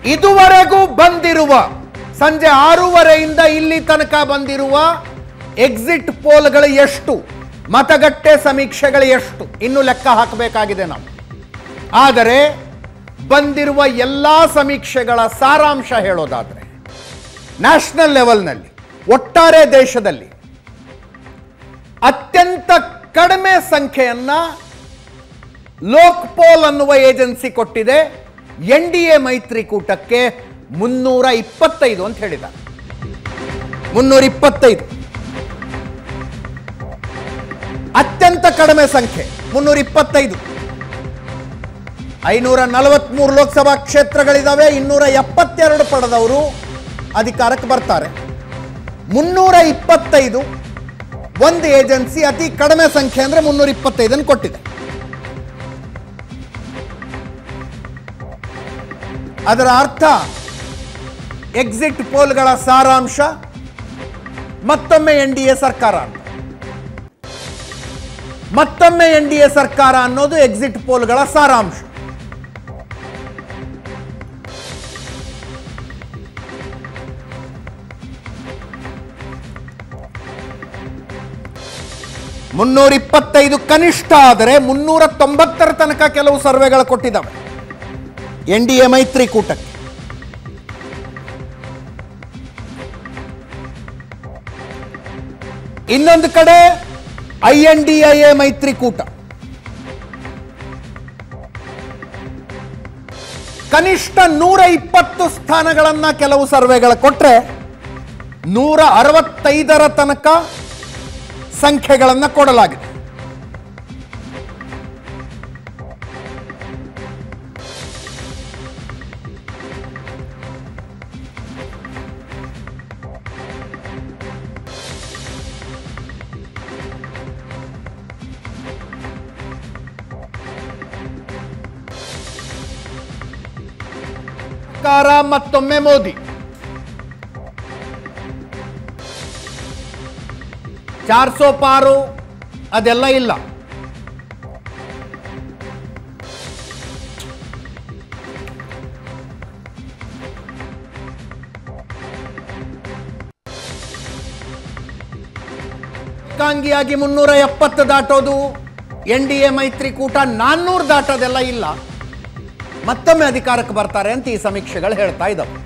ಇದುವರೆಗೂ ಬಂದಿರುವ ಸಂಜೆ ಆರೂವರೆಯಿಂದ ಇಲ್ಲಿ ತನಕ ಬಂದಿರುವ ಎಕ್ಸಿಟ್ ಪೋಲ್ಗಳು ಎಷ್ಟು ಮತಗಟ್ಟೆ ಸಮೀಕ್ಷೆಗಳು ಎಷ್ಟು ಇನ್ನು ಲೆಕ್ಕ ಹಾಕಬೇಕಾಗಿದೆ ನಾವು ಆದರೆ ಬಂದಿರುವ ಎಲ್ಲ ಸಮೀಕ್ಷೆಗಳ ಸಾರಾಂಶ ಹೇಳೋದಾದರೆ ನ್ಯಾಷನಲ್ ಲೆವೆಲ್ನಲ್ಲಿ ಒಟ್ಟಾರೆ ದೇಶದಲ್ಲಿ ಅತ್ಯಂತ ಕಡಿಮೆ ಸಂಖ್ಯೆಯನ್ನ ಲೋಕ್ಪೋಲ್ ಅನ್ನುವ ಏಜೆನ್ಸಿ ಕೊಟ್ಟಿದೆ ಎನ್ ಡಿ ಎ ಮೈತ್ರಿಕೂಟಕ್ಕೆ ಮುನ್ನೂರ ಇಪ್ಪತ್ತೈದು ಅಂತ ಹೇಳಿದ್ದಾರೆ ಮುನ್ನೂರ ಇಪ್ಪತ್ತೈದು ಅತ್ಯಂತ ಕಡಿಮೆ ಸಂಖ್ಯೆ ಮುನ್ನೂರ ಇಪ್ಪತ್ತೈದು ಐನೂರ ನಲವತ್ಮೂರು ಲೋಕಸಭಾ ಕ್ಷೇತ್ರಗಳಿದಾವೆ ಇನ್ನೂರ ಎಪ್ಪತ್ತೆರಡು ಪಡೆದವರು ಅಧಿಕಾರಕ್ಕೆ ಬರ್ತಾರೆ ಮುನ್ನೂರ ಇಪ್ಪತ್ತೈದು ಒಂದು ಏಜೆನ್ಸಿ ಅತಿ ಕಡಿಮೆ ಸಂಖ್ಯೆ ಅಂದ್ರೆ ಮುನ್ನೂರ ಇಪ್ಪತ್ತೈದನ್ನು ಕೊಟ್ಟಿದೆ ಅದರ ಅರ್ಥ ಎಕ್ಸಿಟ್ ಪೋಲ್ಗಳ ಸಾರಾಂಶ ಮತ್ತೊಮ್ಮೆ ಎನ್ ಡಿ ಎ ಸರ್ಕಾರ ಅಂತ ಮತ್ತೊಮ್ಮೆ ಎನ್ ಡಿ ಎ ಸರ್ಕಾರ ಅನ್ನೋದು ಎಕ್ಸಿಟ್ ಪೋಲ್ಗಳ ಸಾರಾಂಶ ಮುನ್ನೂರ ಇಪ್ಪತ್ತೈದು ಕನಿಷ್ಠ ಆದರೆ ಮುನ್ನೂರ ತೊಂಬತ್ತರ ತನಕ ಕೆಲವು ಸರ್ವೆಗಳು ಕೊಟ್ಟಿದ್ದಾವೆ ಎನ್ ಡಿ ಎ ಮೈತ್ರಿಕೂಟಕ್ಕೆ ಇನ್ನೊಂದು ಕಡೆ I N D I A ಮೈತ್ರಿಕೂಟ ಕನಿಷ್ಠ ನೂರ ಇಪ್ಪತ್ತು ಸ್ಥಾನಗಳನ್ನ ಕೆಲವು ಸರ್ವೆಗಳು ಕೊಟ್ರೆ ನೂರ ಅರವತ್ತೈದರ ತನಕ ಸಂಖ್ಯೆಗಳನ್ನು ಕೊಡಲಾಗಿದೆ ಸರ್ಕಾರ ಮತ್ತೊಮ್ಮೆ ಮೋದಿ ಚಾರ್ ಸೋ ಪಾರು ಅದೆಲ್ಲ ಇಲ್ಲ ಏಕಾಂಗಿಯಾಗಿ ಮುನ್ನೂರ ಎಪ್ಪತ್ತು ದಾಟೋದು ಎನ್ ಡಿ ಎ ಮೈತ್ರಿಕೂಟ ನಾನ್ನೂರು ದಾಟೋದೆಲ್ಲ ಇಲ್ಲ ಮತ್ತೊಮ್ಮೆ ಅಧಿಕಾರಕ್ಕೆ ಬರ್ತಾರೆ ಅಂತ ಈ ಸಮೀಕ್ಷೆಗಳು ಹೇಳ್ತಾ ಇದ್ದಾವೆ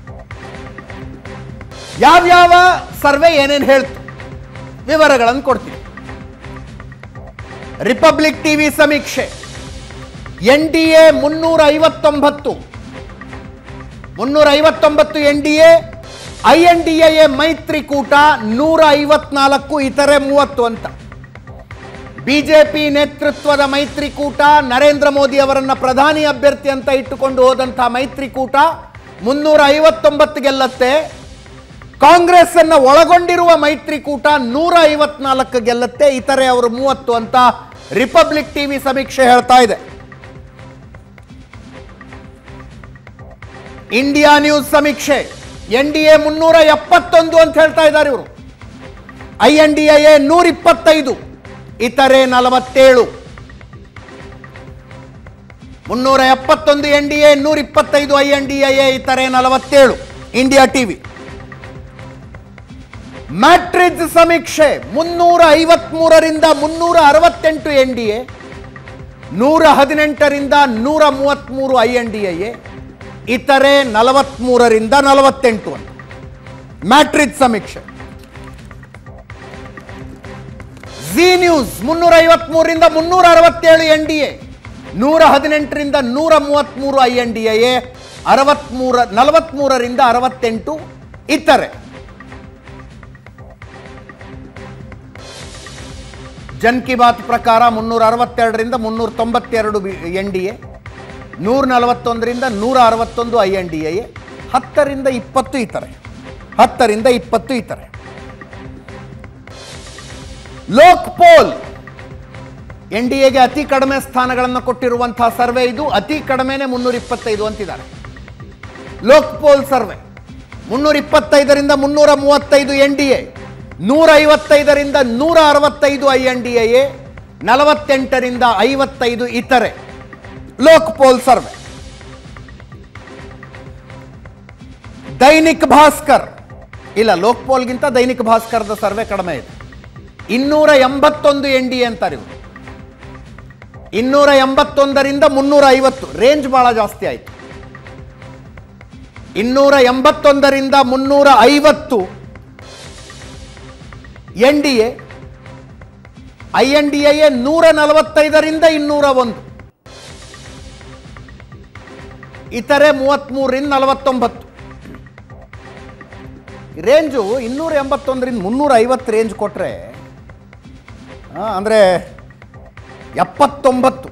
ಯಾವ್ಯಾವ ಸರ್ವೆ ಏನೇನು ಹೇಳ್ತು ವಿವರಗಳನ್ನು ಕೊಡ್ತೀವಿ ರಿಪಬ್ಲಿಕ್ ಟಿವಿ ಸಮೀಕ್ಷೆ ಎನ್ ಡಿ ಎ ಮುನ್ನೂರ ಐವತ್ತೊಂಬತ್ತು ಮುನ್ನೂರ ಐವತ್ತೊಂಬತ್ತು N D A I N D A ಮೈತ್ರಿಕೂಟ ನೂರ ಐವತ್ನಾಲ್ಕು ಇತರೆ ಮೂವತ್ತು ಅಂತ ಬಿಜೆಪಿ ನೇತೃತ್ವದ ಮೈತ್ರಿಕೂಟ ನರೇಂದ್ರ ಮೋದಿ ಅವರನ್ನ ಪ್ರಧಾನಿ ಅಭ್ಯರ್ಥಿ ಅಂತ ಇಟ್ಟುಕೊಂಡು ಹೋದಂತಹ ಮೈತ್ರಿಕೂಟ ಮುನ್ನೂರ ಐವತ್ತೊಂಬತ್ತು ಗೆಲ್ಲತ್ತೆ ಕಾಂಗ್ರೆಸ್ ಅನ್ನ ಒಳಗೊಂಡಿರುವ ಮೈತ್ರಿಕೂಟ ನೂರ ಐವತ್ನಾಲ್ಕು ಗೆಲ್ಲತ್ತೆ ಇತರೆ ಅವರು ಮೂವತ್ತು ಅಂತ ರಿಪಬ್ಲಿಕ್ ಟಿವಿ ಸಮೀಕ್ಷೆ ಹೇಳ್ತಾ ಇದೆ ಇಂಡಿಯಾ ನ್ಯೂಸ್ ಸಮೀಕ್ಷೆ ಎನ್ ಡಿ ಎ ಮುನ್ನೂರ ಎಪ್ಪತ್ತೊಂದು ಅಂತ ಹೇಳ್ತಾ ಇದ್ದಾರೆ ಇವರು ಐ ಎನ್ ಡಿ ಎ ನೂರ ಇಪ್ಪತ್ತೈದು ಇತರೆ ನಲವತ್ತೇಳು ಮುನ್ನೂರ ಎಪ್ಪತ್ತೊಂದು ಎನ್ ಡಿ ಎ ನೂರ ಇಪ್ಪತ್ತೈದು ಐ ಎನ್ ಡಿ ಎ ಇತರೆ ನಲವತ್ತೇಳು ಇಂಡಿಯಾ ಟಿವಿ ಮ್ಯಾಟ್ರಿಜ್ ಸಮೀಕ್ಷೆ ಮುನ್ನೂರ ಐವತ್ಮೂರರಿಂದ ಮುನ್ನೂರ ಅರವತ್ತೆಂಟು ಎನ್ ಡಿ ಎ ನೂರ ಹದಿನೆಂಟರಿಂದ ನೂರ ಮೂವತ್ತ್ಮೂರು ಐ ಎನ್ ಡಿ ಎ ಇತರೆ ನಲವತ್ಮೂರರಿಂದ ನಲವತ್ತೆಂಟು ಅಂತ ಮ್ಯಾಟ್ರಿಜ್ ಸಮೀಕ್ಷೆ ಜಿ ನ್ಯೂಸ್ ಮುನ್ನೂರ ಐವತ್ಮೂರರಿಂದ ಮುನ್ನೂರ ಅರವತ್ತೇಳು ಎನ್ ಡಿ ಎ ನೂರ ಹದಿನೆಂಟರಿಂದ ನೂರ ಮೂವತ್ತ್ಮೂರು ಐ ಎನ್ ಡಿ ಎ ಅರವತ್ಮೂರ ನಲವತ್ಮೂರರಿಂದ ಅರವತ್ತೆಂಟು ಇತರೆ ಜನ್ ಕಿ ಬಾತ್ ಪ್ರಕಾರ ಮುನ್ನೂರ ಅರವತ್ತೆರಡರಿಂದ ಮುನ್ನೂರ ತೊಂಬತ್ತೆರಡು ಎನ್ ಡಿ ಎ ನೂರ ನಲವತ್ತೊಂದರಿಂದ ನೂರ ಅರವತ್ತೊಂದು ಐ ಎನ್ ಡಿ ಎ ಹತ್ತರಿಂದ ಇಪ್ಪತ್ತು ಇತರೆ ಹತ್ತರಿಂದ ಇಪ್ಪತ್ತು ಇತರೆ ಲೋಕ್ ಪೋಲ್ ಎನ್ ಡಿ ಎಗೆ ಅತಿ ಕಡಿಮೆ ಸ್ಥಾನಗಳನ್ನು ಕೊಟ್ಟಿರುವಂತಹ ಸರ್ವೆ ಇದು ಅತಿ ಕಡಿಮೆನೆ ಮುನ್ನೂರ ಇಪ್ಪತ್ತೈದು ಅಂತಿದ್ದಾರೆ ಲೋಕ್ ಪೋಲ್ ಸರ್ವೆ ಮುನ್ನೂರ ಇಪ್ಪತ್ತೈದರಿಂದ ಮುನ್ನೂರ ಮೂವತ್ತೈದು ಎನ್ ಡಿ ಎ ನೂರ ಐವತ್ತೈದರಿಂದ ನೂರ ಅರವತ್ತೈದು ಐ ಎನ್ ಡಿ ಎ ನಲವತ್ತೆಂಟರಿಂದ ಐವತ್ತೈದು ಇತರೆ ಲೋಕ್ ಪೋಲ್ ಸರ್ವೆ ದೈನಿಕ್ ಭಾಸ್ಕರ್ ಇಲ್ಲ ಲೋಕ್ಪೋಲ್ಗಿಂತ ದೈನಿಕ್ ಭಾಸ್ಕರ್ದ ಸರ್ವೆ ಕಡಿಮೆ ಇದೆ ಇನ್ನೂರ ಎಂಬತ್ತೊಂದು ಎನ್ ಡಿ ಅಂತಾರೆ ಇವರು ಇನ್ನೂರ ಎಂಬತ್ತೊಂದರಿಂದ ಮುನ್ನೂರ ಐವತ್ತು ರೇಂಜ್ ಬಹಳ ಜಾಸ್ತಿ ಆಯಿತು ಇನ್ನೂರ ಎಂಬತ್ತೊಂದರಿಂದ ಮುನ್ನೂರ ಐವತ್ತು N D A I N D A ನೂರ ನಲವತ್ತೈದರಿಂದ ಇನ್ನೂರ ಒಂದು ಇತರೆ ಮೂವತ್ತ್ಮೂರರಿಂದ ನಲವತ್ತೊಂಬತ್ತು ರೇಂಜು ಇನ್ನೂರ ಎಂಬತ್ತೊಂದರಿಂದ ಮುನ್ನೂರ ಐವತ್ತು ರೇಂಜ್ ಕೊಟ್ಟರೆ ಅಂದರೆ ಎಪ್ಪತ್ತೊಂಬತ್ತು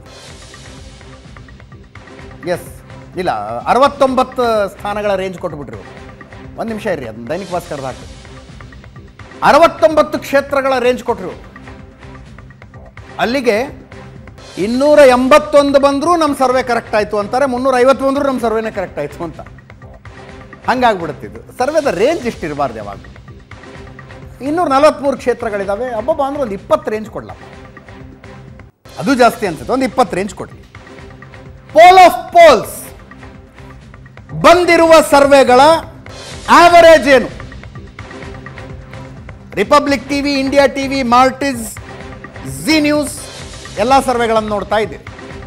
ಎಸ್ ಇಲ್ಲ ಅರವತ್ತೊಂಬತ್ತು ಸ್ಥಾನಗಳ ರೇಂಜ್ ಕೊಟ್ಬಿಟ್ರು ಒಂದು ನಿಮಿಷ ಇರ್ರಿ ಅದನ್ನ ದೈನಿಕ ಭಾಸ್ಕರ್ದ ಹಾಕಿ ಅರವತ್ತೊಂಬತ್ತು ಕ್ಷೇತ್ರಗಳ ರೇಂಜ್ ಕೊಟ್ಟರು ಅಲ್ಲಿಗೆ ಇನ್ನೂರ ಎಂಬತ್ತೊಂದು ಬಂದರೂ ನಮ್ಮ ಸರ್ವೆ ಕರೆಕ್ಟ್ ಆಯಿತು ಅಂತಾರೆ ಮುನ್ನೂರ ಐವತ್ತು ಬಂದರೂ ನಮ್ಮ ಸರ್ವೆನೇ ಕರೆಕ್ಟ್ ಆಯಿತು ಅಂತ ಹಂಗಾಗ್ಬಿಡುತ್ತಿದ್ದು ಸರ್ವೆದ ರೇಂಜ್ ಇಷ್ಟಿರಬಾರ್ದು ಯಾವಾಗ ಇನ್ನೂರ ನಲವತ್ತ್ಮೂರು ಕ್ಷೇತ್ರಗಳಿದ್ದಾವೆ ಅಬ್ಬಬ್ಬ ಅಂದ್ರೆ ಒಂದು ಇಪ್ಪತ್ತು ರೇಂಜ್ ಕೊಡ್ಲಪ್ಪ ಅದು ಜಾಸ್ತಿ ಅನ್ಸುತ್ತೆ ಒಂದು ಇಪ್ಪತ್ತು ರೇಂಜ್ ಕೊಡಲಿ ಪೋಲ್ ಆಫ್ ಪೋಲ್ಸ್ ಬಂದಿರುವ ಸರ್ವೆಗಳ ಆವರೇಜ್ ಏನು Republic TV India TV Matrize Zee News ಎಲ್ಲ ಸರ್ವೆಗಳನ್ನು ನೋಡ್ತಾ ಇದ್ದೀರಿ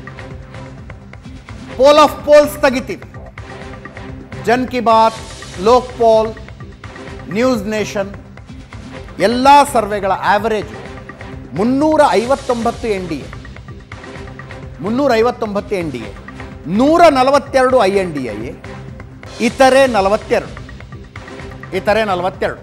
ಪೋಲ್ ಆಫ್ ಪೋಲ್ಸ್ ತೆಗಿತೀವಿ Jan Ki Baat Lok poll News Nation ಎಲ್ಲ ಸರ್ವೆಗಳ ಆವರೇಜ್ ಮುನ್ನೂರ ಐವತ್ತೊಂಬತ್ತು ಎನ್ ಡಿ ಎ ಮುನ್ನೂರ ಐವತ್ತೊಂಬತ್ತು ಎನ್ ಡಿ ಎ ನೂರ ನಲವತ್ತೆರಡು ಐ ಎನ್ ಡಿ ಎ ಇತರೆ ನಲವತ್ತೆರಡು ಇತರೆ ನಲವತ್ತೆರಡು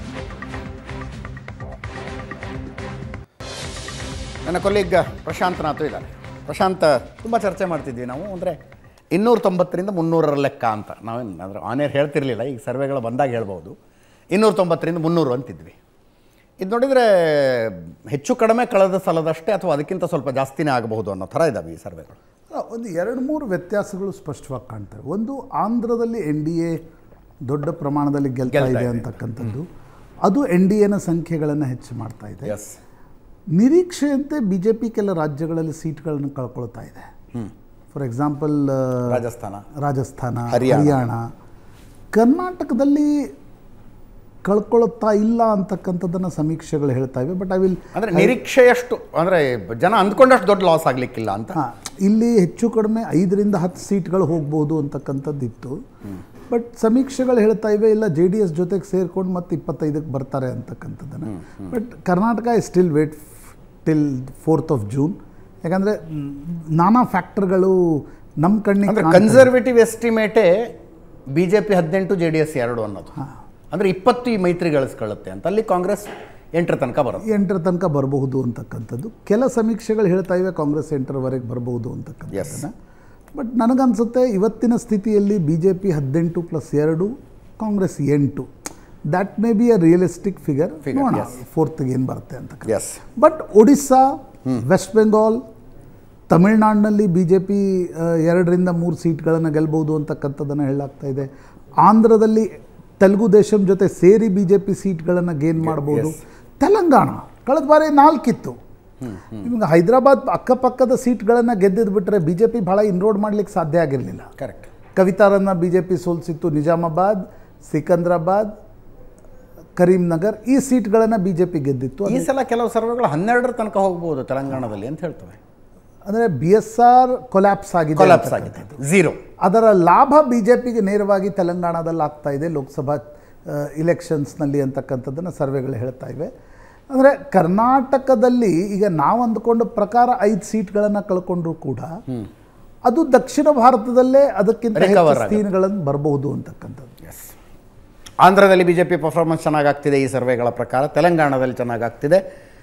ನನ್ನ ಕೊಲ್ಲಿಗ್ ಪ್ರಶಾಂತ್ ನಾಥು ಇದ್ದಾರೆ ಪ್ರಶಾಂತ್ ತುಂಬ ಚರ್ಚೆ ಮಾಡ್ತಿದ್ವಿ ನಾವು ಅಂದರೆ ಇನ್ನೂರ ತೊಂಬತ್ತರಿಂದ ಮುನ್ನೂರರ ಲೆಕ್ಕ ಅಂತ ನಾವೇನು ಅಂದರೆ ಆನೇರ್ ಹೇಳ್ತಿರ್ಲಿಲ್ಲ ಈಗ ಸರ್ವೆಗಳು ಬಂದಾಗ ಹೇಳ್ಬೋದು ಇನ್ನೂರ ತೊಂಬತ್ತರಿಂದ ಮುನ್ನೂರು ಅಂತಿದ್ವಿ ಇದು ನೋಡಿದರೆ ಹೆಚ್ಚು ಕಡಿಮೆ ಕಳೆದ ಸಲದಷ್ಟೇ ಅಥವಾ ಅದಕ್ಕಿಂತ ಸ್ವಲ್ಪ ಜಾಸ್ತಿನೇ ಆಗಬಹುದು ಅನ್ನೋ ಥರ ಇದ್ದಾವೆ ಈ ಸರ್ವೆಗಳು ಅಲ್ಲ, ಒಂದು ಎರಡು ಮೂರು ವ್ಯತ್ಯಾಸಗಳು ಸ್ಪಷ್ಟವಾಗಿ ಕಾಣ್ತವೆ ಒಂದು ಆಂಧ್ರದಲ್ಲಿ ಎನ್ ಡಿ ಎ ದೊಡ್ಡ ಪ್ರಮಾಣದಲ್ಲಿ ಗೆಲ್ತಾ ಗೆಲ್ತಾ ಇದೆ ಇದೆ. ಅಂತಕ್ಕಂಥದ್ದು ಅದು ಎನ್ ಡಿ ಎನ ಸಂಖ್ಯೆಗಳನ್ನು ಹೆಚ್ಚು ಮಾಡ್ತಾ ಇದೆ ಎಸ್ ನಿರೀಕ್ಷೆಯಂತೆ ಬಿ ಜೆ ಪಿ ಕೆಲ ರಾಜ್ಯಗಳಲ್ಲಿ ಸೀಟ್ಗಳನ್ನು ಕಳ್ಕೊಳ್ತಾ ಇದೆ ಫಾರ್ ಎಕ್ಸಾಂಪಲ್ ರಾಜಸ್ಥಾನ ರಾಜಸ್ಥಾನ ಹರಿಯಾಣ. ಹರಿಯಾಣ ಕರ್ನಾಟಕದಲ್ಲಿ ಕಳ್ಕೊಳ್ತಾ ಇಲ್ಲ ಅಂತಕ್ಕಂಥದ್ದನ್ನು ಸಮೀಕ್ಷೆಗಳು ಹೇಳ್ತಾ ಇವೆ ಬಟ್ ಐ ವಿಲ್ ಅಂದರೆ ನಿರೀಕ್ಷೆಯಷ್ಟು ಅಂದರೆ ಜನ ಅಂದ್ಕೊಂಡಷ್ಟು ದೊಡ್ಡ ಲಾಸ್ ಆಗಲಿಕ್ಕಿಲ್ಲ ಅಂತ ಹಾಂ ಇಲ್ಲಿ ಹೆಚ್ಚು ಕಡಿಮೆ ಐದರಿಂದ ಹತ್ತು ಸೀಟ್ಗಳು ಹೋಗ್ಬೋದು ಅಂತಕ್ಕಂಥದ್ದಿತ್ತು ಬಟ್ ಸಮೀಕ್ಷೆಗಳು ಹೇಳ್ತಾ ಇವೆ ಇಲ್ಲ ಜೆ ಡಿ ಎಸ್ ಜೊತೆಗೆ ಸೇರ್ಕೊಂಡು ಮತ್ತೆ ಇಪ್ಪತ್ತೈದಕ್ಕೆ ಬರ್ತಾರೆ ಅಂತಕ್ಕಂಥದ್ದನ್ನು but Karnataka is still wait till fourth of June ಯಾಕಂದರೆ ನಾನಾ ಫ್ಯಾಕ್ಟರ್ಗಳು ನಮ್ಮ ಕಣ್ಣಿಗೆ ಅಂದರೆ ಕಾಣ್ತಾ ಇದೆ. ಕನ್ಸರ್ವೇಟಿವ್ ಎಸ್ಟಿಮೇಟೇ ಬಿ ಜೆ ಪಿ ಹದಿನೆಂಟು ಜೆ ಡಿ ಎಸ್ ಎರಡು ಅನ್ನೋದು ಅಂದರೆ ಇಪ್ಪತ್ತು ಈ ಮೈತ್ರಿ ಗಳಿಸ್ಕೊಳ್ಳುತ್ತೆ ಅಂತ ಅಲ್ಲಿ ಕಾಂಗ್ರೆಸ್ ಎಂಟರ ತನಕ ಬರುತ್ತೆ ಎಂಟರ ತನಕ ಬರಬಹುದು ಅಂತಕ್ಕಂಥದ್ದು ಕೆಲ ಸಮೀಕ್ಷೆಗಳು ಹೇಳ್ತಾ ಇವೆ ಕಾಂಗ್ರೆಸ್ ಎಂಟರವರೆಗೆ ಬರಬಹುದು ಅಂತಕ್ಕಂಥದ್ದನ್ನು ಬಟ್ ನನಗನ್ಸುತ್ತೆ ಇವತ್ತಿನ ಸ್ಥಿತಿಯಲ್ಲಿ ಬಿ ಜೆ ಪಿ ಹದಿನೆಂಟು ಪ್ಲಸ್ ಎರಡು ಕಾಂಗ್ರೆಸ್ ಎಂಟು that may be a realistic figure Figure, ನೋಡೋಣ yes. ಫೋರ್ತ್ಗೆ ಏನು ಬರುತ್ತೆ ಅಂತ yes but Odisha West Bengal ತಮಿಳ್ನಾಡಿನಲ್ಲಿ ಬಿ ಜೆ ಪಿ ಎರಡರಿಂದ ಮೂರು ಸೀಟ್ಗಳನ್ನು ಗೆಲ್ಬೋದು ಅಂತಕ್ಕಂಥದ್ದನ್ನು ಹೇಳಲಾಗ್ತಾ ಇದೆ ಆಂಧ್ರದಲ್ಲಿ ತೆಲುಗು ದೇಶಂ ಜೊತೆ ಸೇರಿ ಬಿ ಜೆ ಪಿ ಸೀಟ್ಗಳನ್ನು ಗೇನ್ ಮಾಡ್ಬೋದು ತೆಲಂಗಾಣ ಕಳೆದ ಬಾರಿ ನಾಲ್ಕಿತ್ತು ನಿಮ್ಗೆ ಹೈದರಾಬಾದ್ ಅಕ್ಕಪಕ್ಕದ ಸೀಟ್ಗಳನ್ನು ಗೆದ್ದಿದ್ದು ಬಿಟ್ಟರೆ ಬಿ ಜೆ ಪಿ ಭಾಳ ಇನ್ರೋಡ್ ಮಾಡ್ಲಿಕ್ಕೆ ಸಾಧ್ಯ ಆಗಿರಲಿಲ್ಲ ಕರೆಕ್ಟ್ ಕವಿತಾರನ್ನ ಬಿ ಜೆ ಪಿ ಸೋಲಿಸಿತ್ತು ನಿಜಾಮಾಬಾದ್ ಸಿಕಂದ್ರಾಬಾದ್ ಕರೀಂನಗರ್ ಈ ಸೀಟ್ಗಳನ್ನು ಬಿ ಜೆ ಪಿ ಗೆದ್ದಿತ್ತು ಈ ಸಲ ಕೆಲವು ಸರ್ವೆಗಳು ಹನ್ನೆರಡರ ತನಕ ಹೋಗ್ಬೋದು ತೆಲಂಗಾಣದಲ್ಲಿ ಅಂತ ಹೇಳ್ತವೆ ಅಂದರೆ ಬಿ ಎಸ್ ಆರ್ ಕೊಲ್ಯಾಪ್ಸ್ ಆಗಿದೆ ಕೊಲಾಪ್ಸ್ ಅಂತಕ್ಕಂಥದ್ದು. ಆಗಿದೆ ಝೀರೋ ಅದರ ಲಾಭ ಬಿ ಜೆ ಪಿಗೆ ನೇರವಾಗಿ ತೆಲಂಗಾಣದಲ್ಲಿ ಆಗ್ತಾ ಇದೆ ಲೋಕಸಭಾ ಇಲೆಕ್ಷನ್ಸ್ನಲ್ಲಿ ಅಂತಕ್ಕಂಥದ್ದನ್ನು ಸರ್ವೆಗಳು ಹೇಳ್ತಾ ಇವೆ ಅಂದರೆ ಕರ್ನಾಟಕದಲ್ಲಿ ಈಗ ನಾವು ಅಂದ್ಕೊಂಡ ಪ್ರಕಾರ ಐದು ಸೀಟ್ಗಳನ್ನು ಕಳ್ಕೊಂಡ್ರು ಕೂಡ ಅದು ದಕ್ಷಿಣ ಭಾರತದಲ್ಲೇ ಅದಕ್ಕಿಂತ ಹೆಚ್ಚು Recover ಆಗುತ್ತೆ. ಸ್ಥಾನಗಳನ್ನು ಬರಬಹುದು ಅಂತಕ್ಕಂಥದ್ದು ಎಸ್ ಆಂಧ್ರದಲ್ಲಿ ಬಿ ಜೆ ಪಿ ಪರ್ಫಾರ್ಮೆನ್ಸ್ ಚೆನ್ನಾಗಾಗ್ತಿದೆ ಈ ಸರ್ವೆಗಳ ಪ್ರಕಾರ ತೆಲಂಗಾಣದಲ್ಲಿ ಚೆನ್ನಾಗಾಗ್ತಿದೆ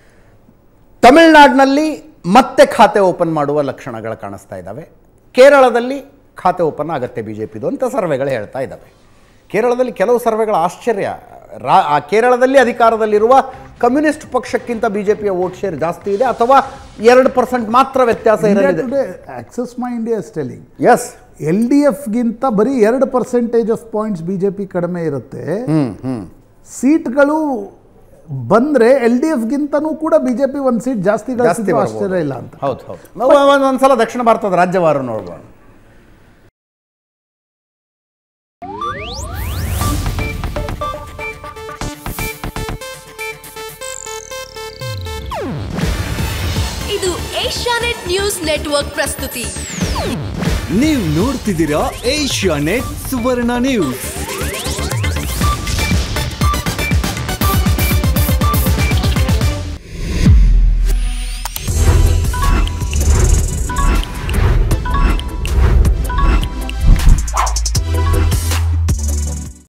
ತಮಿಳುನಾಡಿನಲ್ಲಿ ಮತ್ತೆ ಖಾತೆ ಓಪನ್ ಮಾಡುವ ಲಕ್ಷಣಗಳು ಕಾಣಿಸ್ತಾ ಇದ್ದಾವೆ ಕೇರಳದಲ್ಲಿ ಖಾತೆ ಓಪನ್ ಆಗತ್ತೆ ಬಿ ಜೆ ಪಿದು ಅಂತ ಸರ್ವೆಗಳು ಹೇಳ್ತಾ ಇದ್ದಾವೆ ಕೇರಳದಲ್ಲಿ ಕೆಲವು ಸರ್ವೆಗಳ ಆಶ್ಚರ್ಯ ರಾ ಆ ಕೇರಳದಲ್ಲಿ ಅಧಿಕಾರದಲ್ಲಿರುವ ಕಮ್ಯುನಿಸ್ಟ್ ಪಕ್ಷಕ್ಕಿಂತ ಬಿ ಜೆ ಪಿಯ ವೋಟ್ ಶೇರ್ ಜಾಸ್ತಿ ಇದೆ ಅಥವಾ ಎರಡು ಪರ್ಸೆಂಟ್ ಮಾತ್ರ ವ್ಯತ್ಯಾಸ ಇರಲಿದೆ today Axis my India telling S L D ಎಫ್ಗಿಂತ ಬರೀ ಎರಡು percentage of points B J P ಕಡಿಮೆ ಇರುತ್ತೆ ಹ್ಮ್ ಹ್ಮ್ ಸೀಟ್ಗಳು ಬಂದ್ರೆ ಎಲ್ ಡಿ ಎಫ್ಗಿಂತನೂ ಕೂಡ ಬಿಜೆಪಿ ಒಂದು ಸೀಟ್ ಜಾಸ್ತಿ ಜಾಸ್ತಿ ಗಳಿಸಿದ್ರು ಬರ್ಬೋದು. ಆಶ್ಚರ್ಯ ಇಲ್ಲ ಅಂತ ಹೌದು ಹೌದು ನಾವು ಒಂದ್- ಒಂದ್ಸಲ ದಕ್ಷಿಣ ಭಾರತದ ರಾಜ್ಯವಾರು ನೋಡ್ಬೋಣ ಇದು ಏಷ್ಯಾನೆಟ್ ನ್ಯೂಸ್ ನೆಟ್ವರ್ಕ್ ಪ್ರಸ್ತುತಿ ನೀವು ನೋಡ್ತಿದ್ದೀರಾ ಏಷ್ಯಾ ನೆಟ್ ಸುವರ್ಣ ನ್ಯೂಸ್